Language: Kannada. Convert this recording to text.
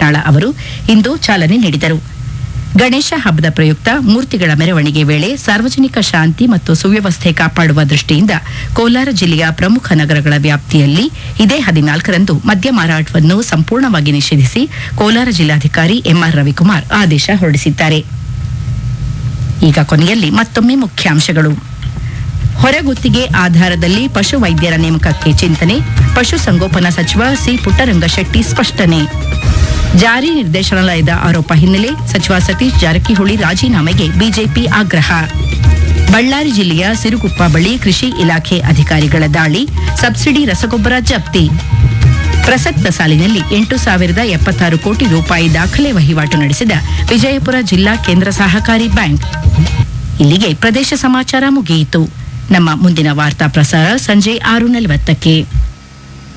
ಶಿರ್ತಾಳ ಅವರು ಇಂದು ಚಾಲನೆ ನೀಡಿದರು ಗಣೇಶ ಹಬ್ಬದ ಪ್ರಯುಕ್ತ ಮೂರ್ತಿಗಳ ಮೆರವಣಿಗೆ ವೇಳೆ ಸಾರ್ವಜನಿಕ ಶಾಂತಿ ಮತ್ತು ಸುವ್ಯವಸ್ಥೆ ಕಾಪಾಡುವ ದೃಷ್ಟಿಯಿಂದ ಕೋಲಾರ ಜಿಲ್ಲೆಯ ಪ್ರಮುಖ ನಗರಗಳ ವ್ಯಾಪ್ತಿಯಲ್ಲಿ ಇದೇ ಹದಿನಾಲ್ಕರಂದು ಮದ್ಯ ಮಾರಾಟವನ್ನು ಸಂಪೂರ್ಣವಾಗಿ ನಿಷೇಧಿಸಿ ಕೋಲಾರ ಜಿಲ್ಲಾಧಿಕಾರಿ ಎಂಆರ್ ರವಿಕುಮಾರ್ ಆದೇಶ ಹೊರಡಿಸಿದ್ದಾರೆ ಈಗ ಕೊನೆಯಲ್ಲಿ ಮತ್ತೊಮ್ಮೆ ಮುಖ್ಯಾಂಶಗಳು ಹೊರಗುತ್ತಿಗೆ ಆಧಾರದಲ್ಲಿ ಪಶು ವೈದ್ಯರ ನೇಮಕಕ್ಕೆ ಚಿಂತನೆ ಪಶುಸಂಗೋಪನಾ ಸಚಿವ ಸಿ ಪುಟ್ಟರಂಗಶೆಟ್ಟಿ ಸ್ಪಷ್ಟನೆ ಜಾರಿ ನಿರ್ದೇಶನಾಲಯದ ಆರೋಪ ಹಿನ್ನೆಲೆ ಸಚಿವ ಸತೀಶ್ ಜಾರಕಿಹೊಳಿ ರಾಜೀನಾಮೆಗೆ ಬಿಜೆಪಿ ಆಗ್ರಹ ಬಳ್ಳಾರಿ ಜಿಲ್ಲೆಯ ಸಿರುಗುಪ್ಪ ಬಳಿ ಕೃಷಿ ಇಲಾಖೆ ಅಧಿಕಾರಿಗಳ ದಾಳಿ ಸಬ್ಸಿಡಿ ರಸಗೊಬ್ಬರ ಜಪ್ತಿ ಪ್ರಸಕ್ತ ಸಾಲಿನಲ್ಲಿ ಎಂಟು ಸಾವಿರದ ಎಪ್ಪತ್ತಾರು ಕೋಟಿ ರೂಪಾಯಿ ದಾಖಲೆ ವಹಿವಾಟು ನಡೆಸಿದ ವಿಜಯಪುರ ಜಿಲ್ಲಾ ಕೇಂದ್ರ ಸಹಕಾರಿ ಬ್ಯಾಂಕ್ ಇಲ್ಲಿಗೆ ಪ್ರದೇಶ ಸಮಾಚಾರ ಮುಗಿಯಿತು ನಮ್ಮ ಮುಂದಿನ ವಾರ್ತಾ ಪ್ರಸಾರ ಸಂಜೆ ಆರು ನಲವತ್ತಕ್ಕೆ